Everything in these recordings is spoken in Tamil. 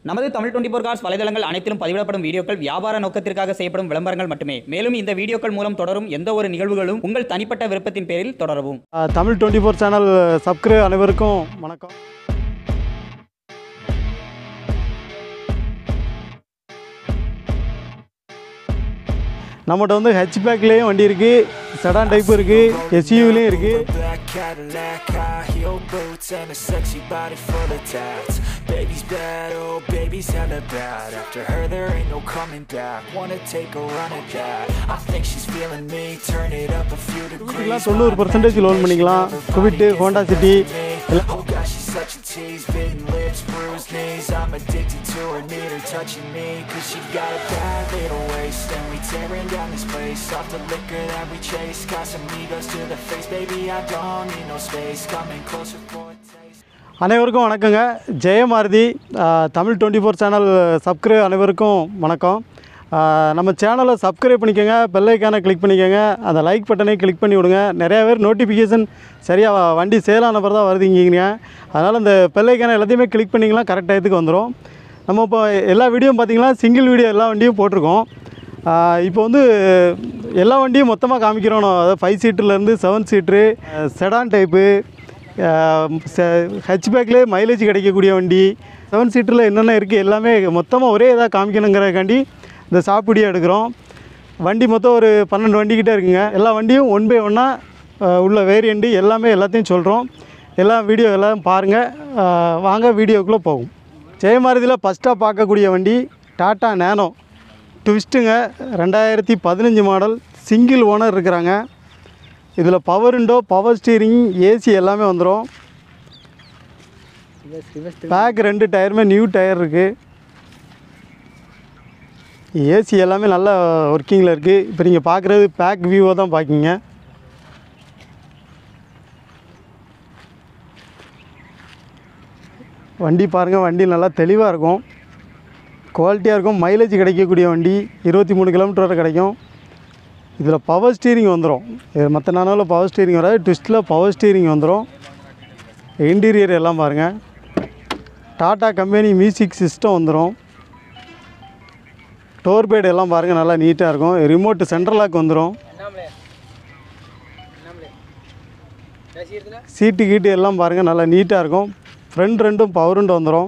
நமது தமிழ் டுவெண்டி ஃபோர் கார்ஸ் வலைதளங்கள் அனைத்திலும் பதிவிடப்படும் வீடியோக்கள் வியாபார நோக்கத்திற்காக செய்யப்படும் விளம்பரங்கள் மட்டுமே மேலும் இந்த வீடியோக்கள் மூலம் தொடரும் எந்த ஒரு நிகழ்வுகளும் உங்கள் தனிப்பட்ட விருப்பத்தின் பேரில் தொடரவும் ஆ, Tamil twenty four channel subscribe அனைவருக்கும் வணக்கம் நம்மகிட்ட வந்து ஹெச்பேக்லேயும் வண்டி இருக்குது செடான் டைப் இருக்குது எஸ்யூவிலையும் இருக்குது Black Cadillac, high heel boots, and a sexy body full of tats. Baby's bad, oh baby's hella bad. After her, there ain't no coming back. Wanna take a run at that? I think she's feeling me. Turn it up a few degrees. இதுக்கெல்லாம் தொண்ணூறு பர்சன்டேஜ் லோன் பண்ணிக்கலாம் குவிட்டு ஹோண்டா சிட்டி எல்லாம் Oh gosh, she's such a tease. Bitten lips, bruised knees. I'm addicted to her, need her touching me. Cause she got a bad little waist. And we tearing down this place. Off the liquor that we chase. Casamigos to the face, baby. I don't need no space. Coming closer for a taste. அனைவருக்கும் வணக்கங்க ஜெயமாருதி ஆ, Tamil twenty four channel subscribe அனைவருக்கும் வணக்கம் ஆ, நம்ம சேனலை சப்ஸ்கிரைப் பண்ணிக்கோங்க பெல்லைக்கான கிளிக் பண்ணிக்கோங்க அந்த லைக் பட்டனை கிளிக் பண்ணி விடுங்க நிறையா பேர் நோட்டிஃபிகேஷன் சரியாக வண்டி சேலான பிறகு தான் வருதுங்கிங்க அதனால் அந்த பெல்லைக்கான எல்லாத்தையுமே கிளிக் பண்ணிக்கலாம் கரெக்ட் டயத்துக்கு வந்துடும் நம்ம இப்போ எல்லா வீடியோவும் பார்த்தீங்கன்னா சிங்கிள் வீடியோ எல்லா வண்டியும் போட்டிருக்கோம் ஆ, இப்போ வந்து எல்லா வண்டியும் மொத்தமாக காமிக்கிறோம் நான். அதாவது ஃபைவ் சீட்டர்லேருந்து செவன் சீட்ரு செடான் டைப்பு ஹெச்பேக்லேயே மைலேஜ் கிடைக்கக்கூடிய வண்டி செவன் சீட்டரில் என்னென்ன இருக்குது எல்லாமே மொத்தமாக ஒரே இதாக காமிக்கணுங்கிறக்காண்டி இந்த ஷாப் வீடியோ எடுக்கிறோம் வண்டி மொத்தம் ஒரு பன்னெண்டு வண்டிக்கிட்ட இருக்குங்க எல்லா வண்டியும் ஒன் பை ஒன்னாக உள்ள வேரியண்ட்டு எல்லாமே எல்லாத்தையும் சொல்கிறோம் எல்லா வீடியோ எல்லாம் பாருங்கள் வாங்க வீடியோக்குள்ளே போகும் ஜெயமாருதியில் ஃபஸ்ட்டாக பார்க்கக்கூடிய வண்டி டாட்டா நேனோ ட்விஸ்ட்டுங்க ரெண்டாயிரத்தி பதினஞ்சு மாடல் சிங்கிள் ஓனர் இருக்கிறாங்க இதில் power window power steering AC எல்லாமே வந்துடும் பேக் ரெண்டு டயருமே நியூ டயர் இருக்குது ஏசி எல்லாமே நல்ல ஒர்க்கிங்கில் இருக்குது இப்போ நீங்கள் பார்க்குறது பேக் வியூவை தான் பார்க்கிங்க வண்டி பாருங்கள் வண்டி நல்லா தெளிவாக இருக்கும் குவாலிட்டியாக இருக்கும் மைலேஜ் கிடைக்கக்கூடிய வண்டி இருபத்தி மூணு கிலோமீட்டர் வரை கிடைக்கும் இதில் பவர் ஸ்டீரிங் வந்துடும் இது மற்ற நாளில் பவர் ஸ்டீரிங் வராது ட்விஸ்ட்டில் பவர் ஸ்டீரிங் வந்துடும் இன்டீரியர் எல்லாம் பாருங்கள் டாடா கம்பெனி மியூசிக் சிஸ்டம் வந்துடும் டோர் பேட் எல்லாம் பாருங்கள் நல்லா நீட்டாக இருக்கும் ரிமோட்டு சென்ட்ரல் லாக் வந்துடும் சீட்டு கீட்டு எல்லாம் பாருங்கள் நல்லா நீட்டாக இருக்கும் ஃப்ரண்ட் ரெண்டும் பவர் ரெண்டு வந்துடும்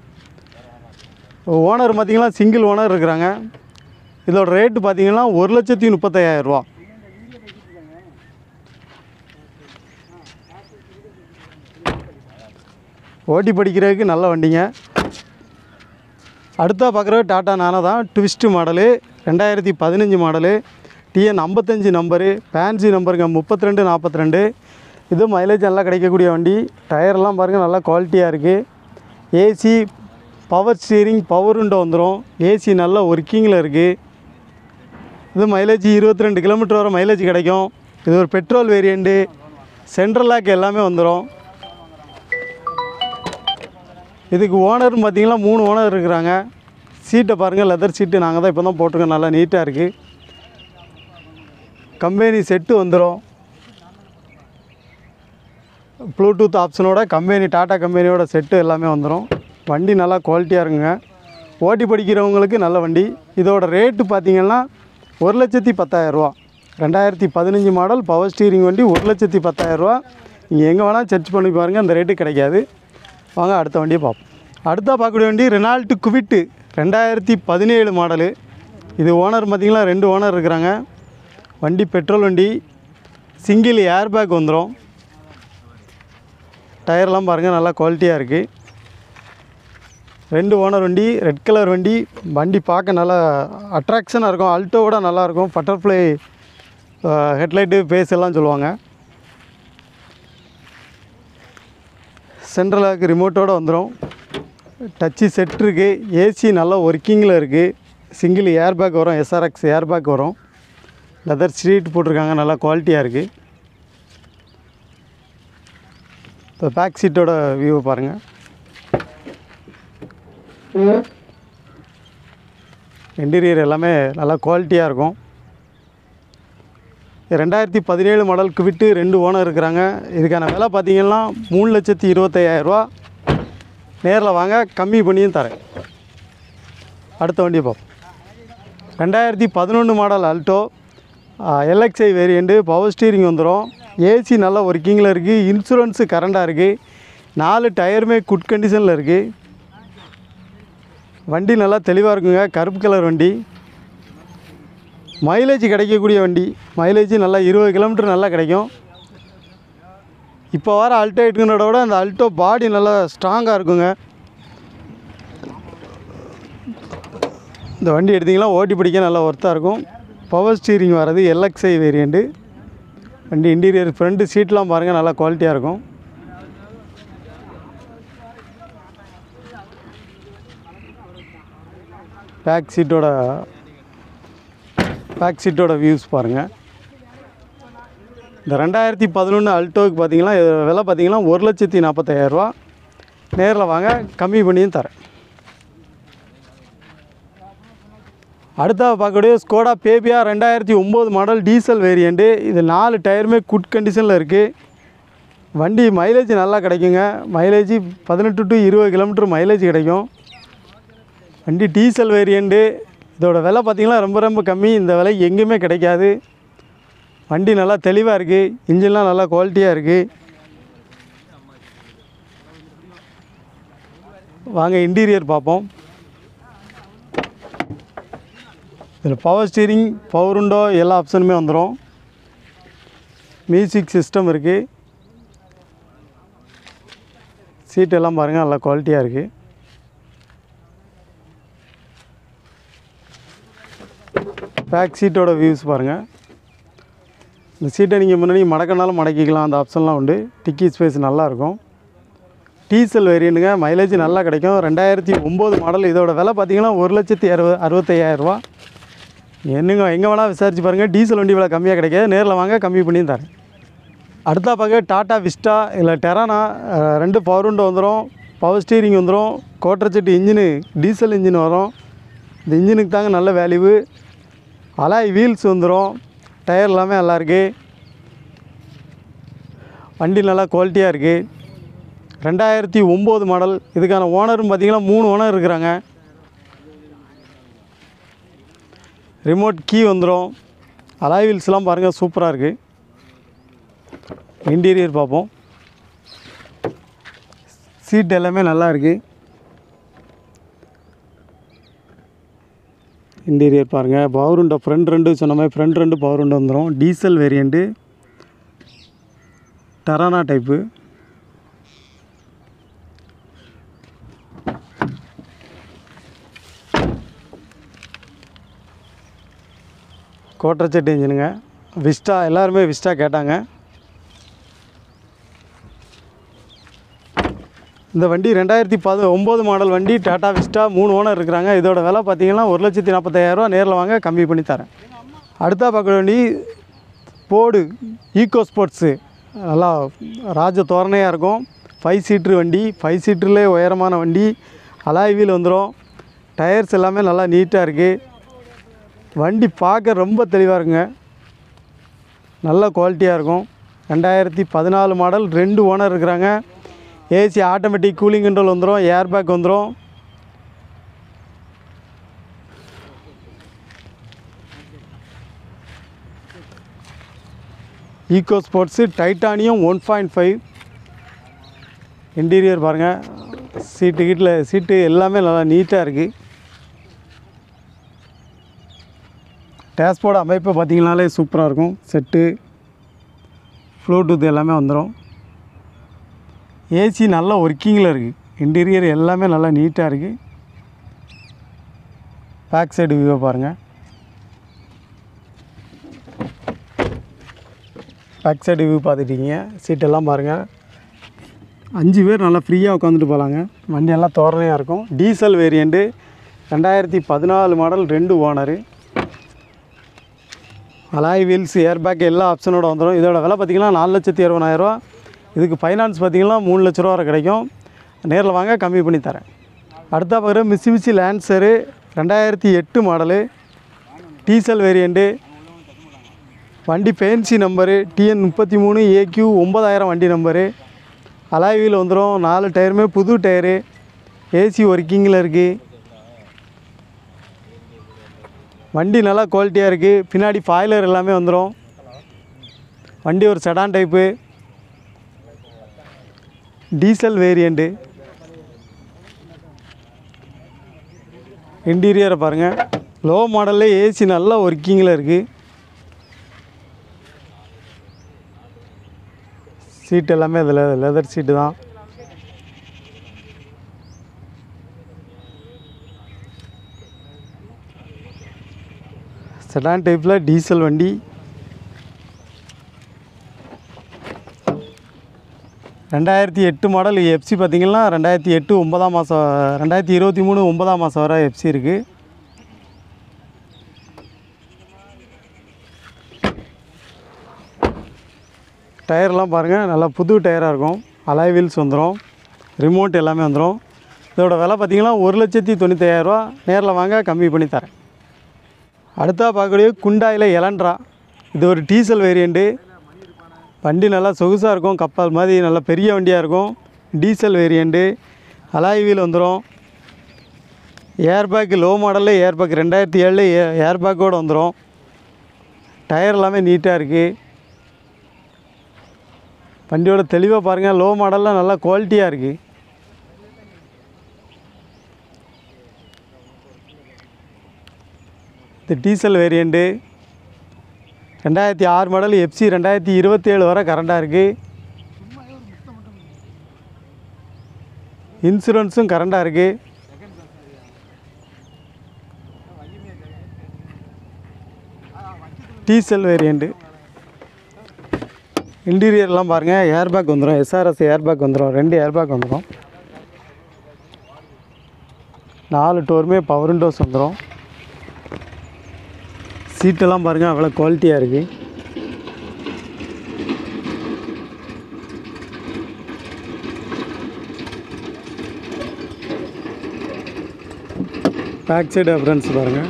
ஓனர் பார்த்தீங்கன்னா சிங்கிள் ஓனர் இருக்கிறாங்க இதோட ரேட்டு பார்த்தீங்கன்னா ஒரு லட்சத்தி முப்பத்தையாயிரம் ரூபா ஓட்டி படிக்கிறதுக்கு நல்ல வண்டிங்க அடுத்தா பார்க்குறது டாட்டா நானோ தான் ட்விஸ்ட்டு மாடலு ரெண்டாயிரத்தி பதினஞ்சு மாடலு டிஎன் ஐம்பத்தஞ்சு நம்பரு ஃபேன்சி நம்பருங்க முப்பத்தி ரெண்டு நாற்பத்தி ரெண்டு இது மைலேஜ் நல்லா கிடைக்கக்கூடிய வண்டி டயர்லாம் பாருங்கள் நல்லா குவாலிட்டியாக இருக்குது AC power steering power window வந்துடும் ஏசி நல்லா ஒர்க்கிங்கில் இருக்குது இது மைலேஜ் இருபத்தி ரெண்டு கிலோமீட்டர் வரை மைலேஜ் கிடைக்கும் இது ஒரு பெட்ரோல் வேரியண்ட்டு சென்ட்ரல் லாக் எல்லாமே வந்துடும் இதுக்கு ஓனர்னு பார்த்தீங்கன்னா மூணு ஓனர் இருக்கிறாங்க சீட்டை பாருங்கள் லெதர் சீட்டு நாங்கள் தான் இப்போ தான் போட்டிருக்கோம் நல்லா நீட்டாக இருக்குது கம்பெனி செட்டு வந்துடும் ப்ளூடூத் ஆப்ஷனோட கம்பெனி டாட்டா கம்பெனியோட செட்டு எல்லாமே வந்துடும் வண்டி நல்லா குவாலிட்டியாக இருக்குங்க ஓட்டி படிக்கிறவங்களுக்கு நல்ல வண்டி இதோட ரேட்டு பார்த்தீங்கன்னா ஒரு லட்சத்தி பத்தாயிரரூவா ரெண்டாயிரத்தி பதினஞ்சு மாடல் பவர் ஸ்டீரிங் வண்டி ஒரு லட்சத்தி பத்தாயிரரூவா நீங்கள் எங்கே வேணால் சர்ச் பண்ணி பாருங்கள் அந்த ரேட்டு கிடைக்காது வாங்க அடுத்த வண்டியை பார்ப்போம் அடுத்தா பார்க்கக்கூடிய வண்டி ரெனால்ட்டு குவிட்டு ரெண்டாயிரத்தி பதினேழு மாடலு இது ஓனர் பார்த்திங்கன்னா ரெண்டு ஓனர் இருக்கிறாங்க வண்டி பெட்ரோல் வண்டி சிங்கிள் ஏர் பேக் வந்துடும் டயர்லாம் பாருங்கள் நல்லா குவாலிட்டியாக இருக்குது ரெண்டு ஓனர் வண்டி ரெட் கலர் வண்டி வண்டி பார்க்க நல்லா அட்ராக்ஷனாக இருக்கும் அல்ட்டோவோட நல்லாயிருக்கும் பட்டர்ஃப்ளை ஹெட்லைட்டு பேஸ் எல்லாம் சொல்லுவாங்க சென்ட்ரலாக்கு ரிமோட்டோடு வந்துடும் டச்சு செட் இருக்குது ஏசி நல்லா ஒர்க்கிங்கில் இருக்குது சிங்கிள் ஏர் பேக் வரும் எஸ்ஆர்எக்ஸ் ஏர் பேக் வரும் லெதர் ஸ்ட்ரீட் போட்டிருக்காங்க நல்லா குவாலிட்டியாக இருக்குது இப்போ பேக் சீட்டோட வியூவை பாருங்கள் இன்டீரியர் எல்லாமே நல்லா குவாலிட்டியாக இருக்கும் ரெண்டாயிரத்தி பதினேழு மாடலுக்கு விட்டு ரெண்டு ஓனர் இருக்கிறாங்க இதுக்கான விலை பார்த்தீங்கன்னா மூணு லட்சத்தி இருபத்தையாயிரரூவா நேரில் வாங்க கம்மி பண்ணியும் தரேன் அடுத்த வண்டியை பார்ப்போம் ரெண்டாயிரத்தி பதினொன்று model Alto LXI variant power steering வந்துடும் ஏசி நல்லா ஒர்க்கிங்கில் இருக்குது இன்சூரன்ஸு கரண்டாக இருக்குது நாலு டயருமே குட் கண்டிஷனில் இருக்குது வண்டி நல்லா தெளிவாக இருக்குங்க கருப்பு கலர் வண்டி மைலேஜ் கிடைக்கக்கூடிய வண்டி மைலேஜ் நல்லா இருபது கிலோமீட்டர் நல்லா கிடைக்கும் இப்போ வர அல்டோ எட்டுனோட விட அந்த அல்டோ பாடி நல்லா ஸ்ட்ராங்காக இருக்குங்க இந்த வண்டி எடுத்திங்கன்னா ஓட்டி பிடிக்க நல்லா ஒர்த்தாக இருக்கும் பவர் ஸ்டீரிங் வர்றது எல்எக்ஸ்ஐ வேரியண்ட்டு வண்டி இன்டீரியர் ஃப்ரண்ட்டு சீட்லாம் பாருங்கள் நல்லா குவாலிட்டியாக இருக்கும் பேக் சீட்டோட பேக் சீட்டோட வியூஸ் பாருங்கள் இந்த ரெண்டாயிரத்தி பதினொன்று அல்டோவுக்கு பார்த்தீங்கன்னா இது விலை பார்த்தீங்கன்னா ஒரு லட்சத்தி நாற்பத்தாயிரரூவா நேரில் வாங்க கம்மி பண்ணியும் தரேன் அடுத்தா பார்க்கக்கூடிய ஸ்கோடா பேபியா ரெண்டாயிரத்தி ஒம்பது மாடல் டீசல் வேரியண்ட்டு இது நாலு டயருமே குட் கண்டிஷனில் இருக்குது வண்டி மைலேஜ் நல்லா கிடைக்குங்க மைலேஜ் பதினெட்டு டு இருபது கிலோமீட்டர் மைலேஜ் கிடைக்கும் வண்டி டீசல் வேரியண்ட்டு இதோட விலை பார்த்திங்கன்னா ரொம்ப ரொம்ப கம்மி இந்த விலை எங்கேயுமே கிடைக்காது வண்டி நல்லா தெளிவாக இருக்குது இன்ஜின்லாம் நல்லா குவாலிட்டியாக இருக்குது வாங்க இன்டீரியர் பார்ப்போம் இதில் பவர் ஸ்டீரிங் பவர் விண்டோ எல்லா ஆப்ஷனுமே வந்துடும் மியூசிக் சிஸ்டம் இருக்குது சீட் எல்லாம் பாருங்கள் நல்லா குவாலிட்டியாக இருக்குது பேக் சீட்டோட வியூஸ் பாருங்கள் இந்த சீட்டை நீங்கள் முன்னாடி மடக்கினாலும் மடக்கிக்கலாம் அந்த ஆப்ஷன்லாம் உண்டு டிக்கி ஸ்பேஸ் நல்லாயிருக்கும் டீசல் வேரியண்ட்டுங்க மைலேஜ் நல்லா கிடைக்கும் ரெண்டாயிரத்தி ஒம்பது மாடல் இதோட விலை பார்த்தீங்கன்னா ஒரு லட்சத்தி அறுபது அறுபத்தையாயிரரூவா என்னங்க எங்கே வேணால் விசாரிச்சு பாருங்கள் டீசல் வண்டி விலை கம்மியாக கிடைக்காது நேரில் வாங்க கம்மி பண்ணி தரேன் அடுத்தா பார்க்க டாட்டா விஸ்டா இல்லை டெரானா அஹ், ரெண்டு பவர் விண்டோ வந்துடும் பவர் ஸ்டீரிங் வந்துடும் கோட்டர் செட்டு இன்ஜினு டீசல் இன்ஜின் வரும் இந்த இன்ஜினுக்கு தாங்க நல்ல வேல்யூவு அலாய் வீல்ஸ் வந்துடும் டயர் எல்லாமே நல்லா இருக்கு வண்டி நல்லா குவாலிட்டியாக இருக்குது ரெண்டாயிரத்தி ஒம்பது மாடல் இதுக்கான ஓனரும் பார்த்தீங்கன்னா மூணு ஓனர் இருக்கிறாங்க ரிமோட் கீ வந்துடும் அலாய் வீல்ஸ்லாம் பாருங்கள் சூப்பராக இருக்குது இன்டீரியர் பார்ப்போம் சீட் எல்லாமே நல்லா இருக்குது இன்டீரியர் பாருங்கள் பவர் விண்டோ ஃப்ரண்ட் ரெண்டு சொன்ன மாதிரி ஃப்ரண்ட் ரெண்டு பவர் விண்டோ வந்துடும் டீசல் வேரியண்ட்டு டரானா டைப்பு கோட்டர் செட் இன்ஜினுங்க விஸ்டா எல்லாருமே விஸ்டா கேட்டாங்க இந்த வண்டி ரெண்டாயிரத்தி பது ஒம்பது மாடல் வண்டி டாடா விஸ்டா மூணு ஓனர் இருக்கிறாங்க இதோட விலை பார்த்தீங்கன்னா ஒரு லட்சத்தி நாற்பத்தாயிரரூவா நேரில் வாங்க கம்மி பண்ணி தரேன் அடுத்தா பார்க்குற வண்டி போடு ஈகோ ஸ்போர்ட்ஸு நல்லா ராஜ தோரணையாக இருக்கும் ஃபைவ் சீட்ரு வண்டி ஃபைவ் சீட்ருலே உயரமான வண்டி அலாய் வீல் வந்துடும் டயர்ஸ் எல்லாமே நல்லா நீட்டாக இருக்குது வண்டி பார்க்க ரொம்ப தெளிவாக இருக்குங்க நல்ல குவாலிட்டியாக இருக்கும் ரெண்டாயிரத்தி பதினாலு மாடல் ரெண்டு ஓனர் இருக்கிறாங்க ஏசி ஆட்டோமேட்டிக் கூலிங் கண்ட்ரோல் வந்துடும் ஏர் பேக் வந்துடும் eco sports titanium one point five interior பாருங்கள் சீட்டு கீட்டில் சீட்டு எல்லாமே நல்லா நீட்டாக இருக்குது டேஷ்போர்டு அமைப்பு பார்த்தீங்கனாலே சூப்பராக இருக்கும் செட்டு ப்ளூடூத் எல்லாமே வந்துடும் ஏசி நல்லா ஒர்க்கிங்கில் இருக்குது இன்டீரியர் எல்லாமே நல்லா நீட்டாக இருக்குது பேக் சைடு வியூவை பாருங்கள் பேக் சைடு வியூ பார்த்துட்டீங்க சீட்டெல்லாம் பாருங்கள் அஞ்சு பேர் நல்லா ஃப்ரீயாக உட்காந்துட்டு போகலாங்க வண்டி எல்லாம் தோரணையாக இருக்கும் டீசல் வேரியண்ட்டு ரெண்டாயிரத்தி பதினாலு மாடல் ரெண்டு ஓனரு அலாய் வீல்ஸ் ஏர்பேக் எல்லா ஆப்ஷனோட வந்துடும் இதோட விலை பார்த்திங்கன்னா நாலு லட்சத்தி அறுபதாயிரரூவா இதுக்கு ஃபைனான்ஸ் பார்த்திங்கன்னா மூணு லட்ச ரூபா வரை கிடைக்கும் நேரில் வாங்க கம்மி பண்ணி தரேன் அடுத்தா பார்க்குற மிஸ்ஸி மிஸ்ஸி லேன்சரு ரெண்டாயிரத்தி எட்டு மாடலு டீசல் வேரியண்ட்டு வண்டி ஃபேன்சி நம்பரு டிஎன் முப்பத்தி மூணு ஏக்யூ ஒம்பதாயிரம் வண்டி நம்பரு அலாய் வீல் வந்துடும் நாலு டயருமே புது டயரு ஏசி ஒர்க்கிங்கில் இருக்குது வண்டி நல்லா குவாலிட்டியாக இருக்குது பின்னாடி ஃபாய்லர் எல்லாமே வந்துடும் வண்டி ஒரு செடான் டைப்பு டீசல் வேரியண்ட்டு இன்டீரியரை பாருங்கள் லோ மாடலில் ஏசி நல்லா ஒர்க்கிங்கில் இருக்குது சீட் எல்லாமே அதில் லெதர் சீட்டு தான் செடான் டைப்பில் டீசல் வண்டி ரெண்டாயிரத்தி எட்டு மாடல் எஃப்சி பார்த்தீங்கன்னா ரெண்டாயிரத்தி எட்டு ஒன்பதாம் மாதம் ரெண்டாயிரத்தி இருபத்தி மூணு ஒன்பதாம் மாதம் வரை எஃப்சி இருக்குது டயர்லாம் பாருங்கள் நல்லா புது டயராக இருக்கும் அலாய் வீல்ஸ் வந்துடும் ரிமோட் எல்லாமே வந்துடும் இதோட விலை பார்த்தீங்கன்னா ஒரு லட்சத்தி தொண்ணூத்தையாயிரரூவா நேரில் வாங்க கம்மி பண்ணி தரேன் அடுத்தா பார்க்கக்கூடிய குண்டாயில் எலன்ட்ரா இது ஒரு டீசல் வேரியண்ட்டு வண்டி நல்லா சொகுசாக இருக்கும் கப்பல் மாதிரி நல்லா பெரிய வண்டியாக இருக்கும் டீசல் வேரியண்ட்டு அலாய் வீல் வந்துடும் ஏர்பேக் லோ மாடலில் ஏர்பேக் ரெண்டாயிரத்தி ஏழில் ஏ ஏர்பேக்கோடு வந்துடும் டயர் எல்லாமே நீட்டாக இருக்குது வண்டியோட தெளிவாக பாருங்கள் லோ மாடலில் நல்லா குவாலிட்டியாக இருக்குது இது டீசல் வேரியண்ட்டு ரெண்டாயிரத்தி ஆறு மாடல் எஃப்சி ரெண்டாயிரத்தி இருபத்தேழு வரை கரண்டாக இருக்குது இன்சூரன்ஸும் கரண்டாக இருக்குது டீசல் வேரியண்ட்டு இன்டீரியர்லாம் பாருங்கள் ஏர்பேக் வந்துடும் எஸ்ஆர்எஸ் ஏர்பேக் வந்துடும் ரெண்டு ஏர்பேக் வந்துடும் நாலு டோருமே பவர் விண்டோஸ் வந்துடும் சீட்டெல்லாம் பாருங்கள் அவ்வளோ குவாலிட்டியாக இருக்குது பேக் சைடு அப்ரன்ஸ் பாருங்கள்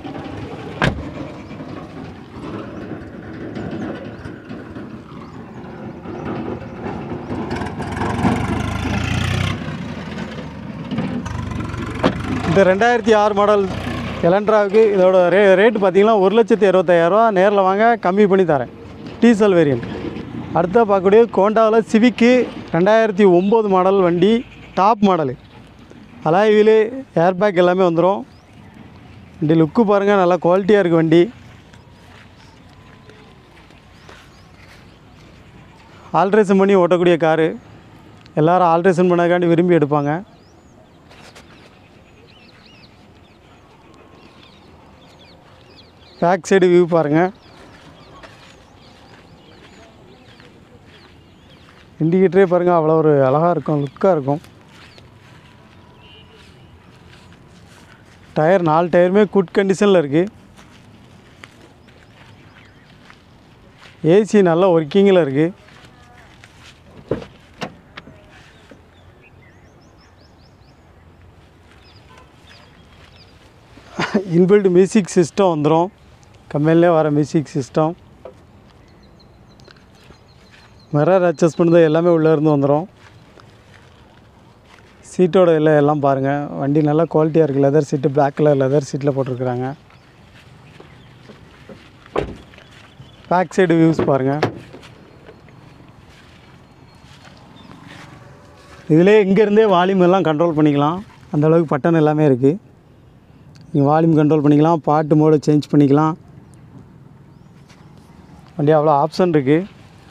இந்த ரெண்டாயிரத்தி ஆறு மாடல் எலன்ட்ராவுக்கு இதோட ரே ரேட்டு பார்த்தீங்கன்னா ஒரு லட்சத்தி அறுபத்தாயிரரூவா நேரில் வாங்க கம்மி பண்ணி தரேன் டீசல் வேரியன்ட் அடுத்த பார்க்கக்கூடிய கோண்டாவில் சிவிக்கு ரெண்டாயிரத்தி ஒம்பது மாடல் வண்டி top model alloy wheel airbag எல்லாமே வந்துடும் வண்டி லுக்கு பாருங்கள் நல்லா குவாலிட்டியாக இருக்குது வண்டி ஆல்ட்ரேஷன் பண்ணி ஓட்டக்கூடிய காரு எல்லாரும் ஆல்ட்ரேஷன் பண்ணக்காண்டி விரும்பி எடுப்பாங்க பேக் சைடு வியூ பாருங்கள் இண்டிகேட்டரே பாருங்கள் அவ்வளோ ஒரு அழகாக இருக்கும் லுக்காக இருக்கும் டயர் நாலு டயருமே குட் கண்டிஷனில் இருக்குது ஏசி நல்ல ஒர்க்கிங்கில் இருக்குது இன்பில்ட் மியூசிக் சிஸ்டம் வந்துடும் கம்பெனிலே வர மியூசிக் சிஸ்டம் மிரர் அட்ஜஸ்ட்மெண்ட் தான் எல்லாமே உள்ளே இருந்து வந்துடும் சீட்டோட இல்லை எல்லாம் பாருங்கள் வண்டி நல்லா குவாலிட்டியாக இருக்குது leather seat black colour leather சீட்டில் போட்டிருக்குறாங்க பேக் சைடு வியூஸ் பாருங்கள் இதிலே இங்கேருந்தே வால்யூம் எல்லாம் கண்ட்ரோல் பண்ணிக்கலாம் அந்த அளவுக்கு பட்டன் எல்லாமே இருக்குது நீங்கள் வால்யூம் கண்ட்ரோல் பண்ணிக்கலாம் பாட்டு மோடு சேஞ்ச் பண்ணிக்கலாம் வண்டி அவ்வளோ ஆப்ஷன் இருக்குது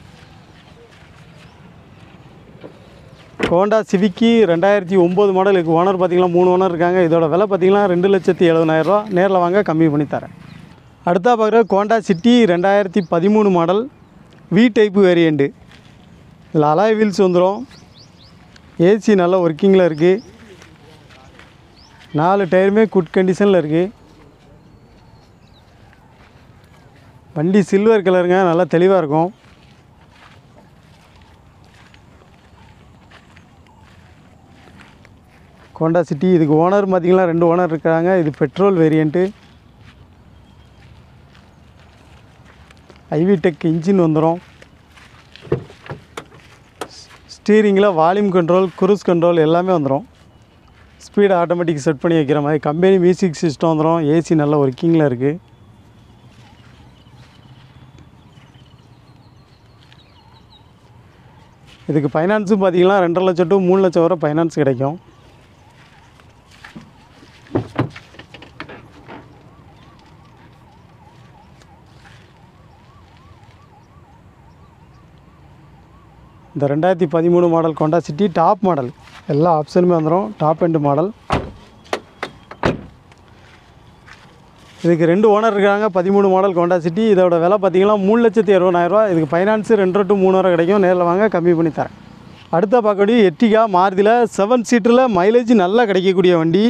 ஹோண்டா சிவிக்கி ரெண்டாயிரத்தி ஒம்பது மாடலுக்கு ஓனர் பார்த்தீங்கன்னா மூணு ஓனர் இருக்காங்க இதோட விலை பார்த்தீங்கன்னா ரெண்டு லட்சத்தி எழுபதாயிரரூவா நேரில் வாங்க கம்மி பண்ணி தரேன் அடுத்தா பார்க்குற ஹோண்டா சிட்டி ரெண்டாயிரத்தி பதிமூணு மாடல் வி டைப்பு வேரியண்ட்டு இதில் அலாய் வீல்ஸ் வந்துடும் ஏசி நல்ல ஒர்க்கிங்கில் இருக்குது நாலு டயருமே குட் கண்டிஷனில் இருக்குது வண்டி சில்வர் கலருங்க நல்லா தெளிவாக இருக்கும் ஹோண்டா சிட்டி இதுக்கு ஓனர் பார்த்தீங்கன்னா ரெண்டு ஓனர் இருக்காங்க இது petrol variant i-VTEC engine வந்துடும் ஸ்டீரிங்கில் வால்யூம் கண்ட்ரோல் குரூஸ் கண்ட்ரோல் எல்லாமே வந்துடும் ஸ்பீடு ஆட்டோமேட்டிக் செட் பண்ணி வைக்கிற மாதிரி கம்பெனி மியூசிக் சிஸ்டம் வந்துடும் ஏசி நல்ல ஒர்க்கிங்கில் இருக்குது இதுக்கு ஃபைனான்ஸும் பார்த்தீங்கன்னா ரெண்டரை லட்சம் டு மூணு லட்சம் வரை ஃபைனான்ஸ் கிடைக்கும் இந்த ரெண்டாயிரத்தி பதிமூணு மாடல் கொண்டா சிட்டி டாப் மாடல் எல்லா ஆப்ஷனுமே வந்துடும் டாப் எண்டு மாடல் இதுக்கு ரெண்டு ஓனர் இருக்காங்க பதிமூணு மாடல் கொண்டா சிட்டி இதோட விலை பார்த்தீங்கன்னா மூணு லட்சத்தி அறுபதாயிரரூவா இதுக்கு ஃபைனான்ஸு ரெண்டு டு மூணு வரை கிடைக்கும் நேரில் வாங்க கம்மி பண்ணி தரேன் அடுத்த பார்க்கக்கூடிய எட்டிகா மாருதியில் செவன் சீட்டரில் மைலேஜ் நல்லா கிடைக்கக்கூடிய வண்டி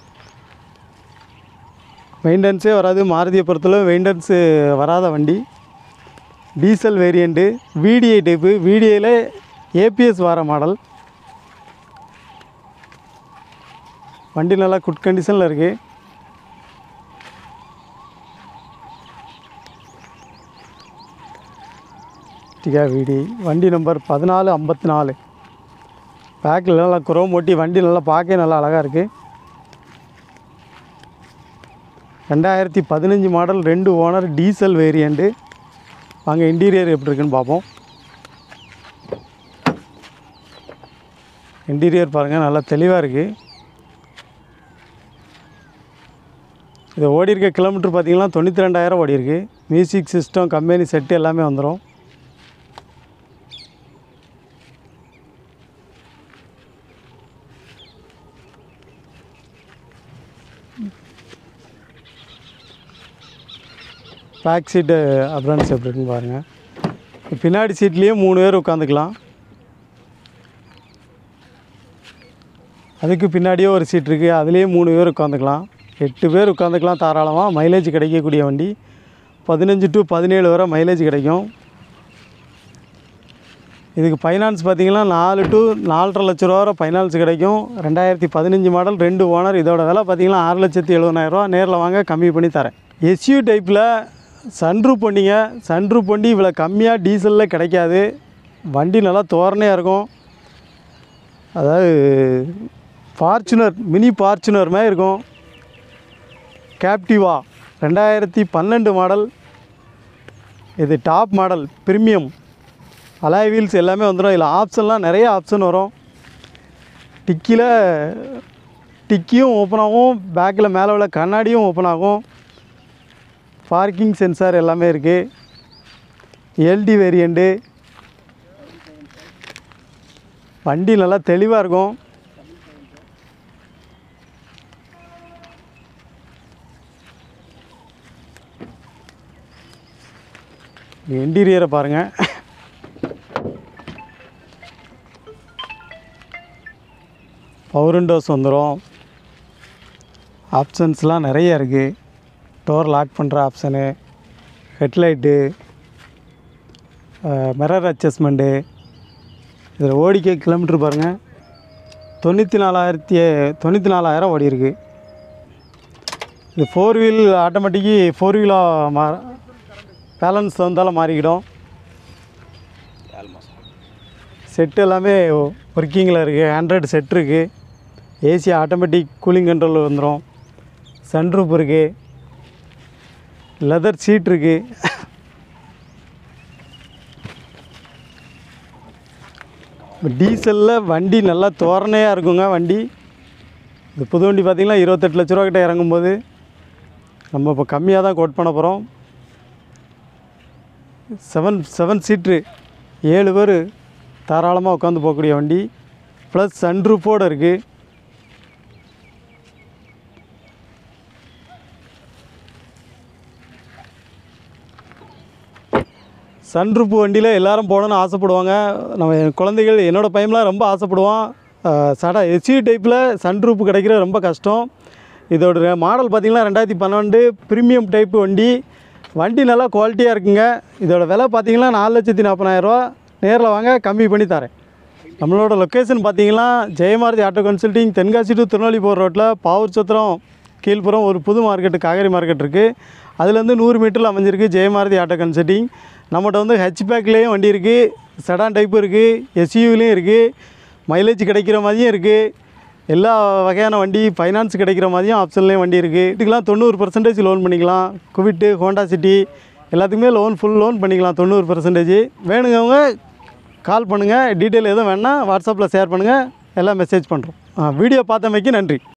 மெயின்டெனன்ஸே வராது மாருதியை பொறுத்தளவு மெயின்டெனன்ஸு வராத வண்டி டீசல் வேரியண்ட்டு விடிஐ டைப்பு விடிஐயில் ஏபிஎஸ் வர மாடல் வண்டி நல்லா குட் கண்டிஷனில் இருக்குது டிகா விடி வண்டி நம்பர் பதினாலு ஐம்பத்தி நாலு பேக்கில் நல்லா குரோம் ஓட்டி வண்டி நல்லா பார்க்க நல்லா அழகாக இருக்குது ரெண்டாயிரத்தி பதினஞ்சு மாடல் ரெண்டு ஓனர் டீசல் வேரியண்ட்டு வாங்க இன்டீரியர் எப்படி இருக்குன்னு பார்ப்போம் இன்டீரியர் பாருங்கள் நல்லா தெளிவாக இருக்குது இது ஓடி இருக்க கிலோமீட்டர் பார்த்தீங்கன்னா தொண்ணூற்றி ரெண்டாயிரம் ஓடி இருக்கு மியூசிக் சிஸ்டம் கம்பெனி செட்டு எல்லாமே வந்துடும் பேக் சீட்டு அப்ரான்ஸ் எப்படி இருக்குன்னு பாருங்கள் பின்னாடி சீட்லேயே மூணு பேர் உட்காந்துக்கலாம் அதுக்கு பின்னாடியே ஒரு சீட் இருக்குது அதுலேயே மூணு பேர் உட்காந்துக்கலாம் எட்டு பேர் உட்காந்துக்கலாம் தாராளமாக மைலேஜ் கிடைக்கக்கூடிய வண்டி பதினஞ்சு டு பதினேழு வரை மைலேஜ் கிடைக்கும் இதுக்கு ஃபைனான்ஸ் பார்த்தீங்கன்னா நாலு டு நாலரை லட்ச ரூபா வரை ஃபைனான்ஸ் கிடைக்கும் ரெண்டாயிரத்தி பதினஞ்சு மாடல் ரெண்டு ஓனர் இதோட விலை பார்த்தீங்கன்னா ஆறு லட்சத்தி எழுபதாயிரரூவா நேரில் வாங்க கம்மி பண்ணி தரேன் எஸ்யூ டைப்பில் சன்ரூப் வண்டிங்க சன்ரூப் வண்டி இவ்வளோ கம்மியாக டீசலில் கிடைக்காது வண்டி நல்லா தோரணையாக இருக்கும் அதாவது ஃபார்ச்சுனர் மினி ஃபார்ச்சுனர் மாதிரி இருக்கும் கேப்டிவா ரெண்டாயிரத்தி பன்னெண்டு மாடல் இது top model premium alloy wheels எல்லாமே வந்துடும் இதில் ஆப்ஷன்லாம் நிறைய ஆப்ஷன் வரும் டிக்கியில் டிக்கியும் ஓப்பன் ஆகும் பேக்கில் மேலே உள்ள கண்ணாடியும் ஓப்பன் ஆகும் பார்க்கிங் சென்சார் எல்லாமே இருக்குது எல்டி வேரியண்ட்டு வண்டி நல்லா தெளிவாக இருக்கும் இன்டீரியரை பாருங்கள் பவர் விண்டோஸ் வந்துடும் ஆப்ஷன்ஸ்லாம் நிறைய இருக்குது டோர் லாக் பண்ணுற ஆப்ஷனு ஹெட்லைட்டு மிரர் அட்ஜஸ்ட்மெண்ட்டு இதில் ஓடிக்க கிலோமீட்டர் பாருங்கள் தொண்ணூற்றி நாலாயிரத்தி தொண்ணூற்றி நாலாயிரம் ஓடி இருக்கு இது ஃபோர் வீல் ஆட்டோமேட்டிக்கு ஃபோர் வீலாக மா பேலன்ஸ் வந்தாலும் மாறிக்கிடும் செட்டு எல்லாமே ஒர்க்கிங்கில் இருக்குது ஆண்ட்ராய்டு செட் இருக்குது ஏசி ஆட்டோமேட்டிக் கூலிங் கண்ட்ரோல் வந்துடும் சன்ரூப் இருக்குது லெதர் சீட் இருக்குது டீசலில் வண்டி நல்லா தோரணையாக இருக்குங்க வண்டி இந்த புது வண்டி பார்த்திங்கன்னா இருபத்தெட்டு லட்ச ரூபா கிட்ட இறங்கும்போது நம்ம இப்போ கம்மியாக தான் கோட் பண்ண போகிறோம் செவன் செவன் சீட்ரு ஏழு பேர் தாராளமாக உட்காந்து போகக்கூடிய வண்டி ப்ளஸ் சன்ரூஃபோடு இருக்குது சன்ரூப் வண்டியில் எல்லாரும் போகணுன்னு ஆசைப்படுவாங்க நம்ம என் குழந்தைகள் என்னோடய பையன்லாம் ரொம்ப ஆசைப்படுவான் அஹ் சடா எஸ்யூ டைப்பில் சன்ரூப் கிடைக்கிற ரொம்ப கஷ்டம் இதோட மாடல் பார்த்திங்கன்னா ரெண்டாயிரத்தி பன்னெண்டு ப்ரீமியம் டைப் வண்டி வண்டி நல்லா குவாலிட்டியாக இருக்குங்க இதோட விலை பார்த்தீங்கன்னா நாலு லட்சத்தி நாற்பதாயிரரூவா நேரில் வாங்க கம்மி பண்ணி தரேன் நம்மளோட லொக்கேஷன் பார்த்தீங்கன்னா Jayamaruthi auto consulting Tenkasi to Tirunelveli போகிற ரோட்டில் பாவூர் சத்திரம் கீழ்ப்புறம் ஒரு புது மார்க்கெட்டு காவேரி மார்க்கெட் இருக்குது அதுலேருந்து நூறு மீட்டரில் அமைஞ்சிருக்கு ஜெயமாரதி ஆட்டோ கன்சல்ட்டிங் நம்மகிட்ட வந்து ஹெச்பேக்லேயும் வண்டி இருக்குது செடான் டைப்பு இருக்குது எஸ்யூவிலையும் இருக்குது மைலேஜ் கிடைக்கிற மாதிரியும் இருக்குது எல்லா வகையான வண்டி ஃபைனான்ஸ் கிடைக்கிற மாதிரியும் ஆப்ஷன்லேயும் வண்டி இருக்குது இதுக்கெலாம் தொண்ணூறு பர்சன்டேஜ் லோன் பண்ணிக்கலாம் குவிட்டு ஹோண்டா சிட்டி எல்லாத்துக்குமே லோன் ஃபுல் லோன் பண்ணிக்கலாம் தொண்ணூறு பர்சன்டேஜ் வேணுங்கவங்க கால் பண்ணுங்கள் டீட்டெயில் எதுவும் வேணால் வாட்ஸ்அப்பில் ஷேர் பண்ணுங்கள் எல்லாம் மெசேஜ் பண்ணுறோம் வீடியோ பார்த்தமைக்கு நன்றி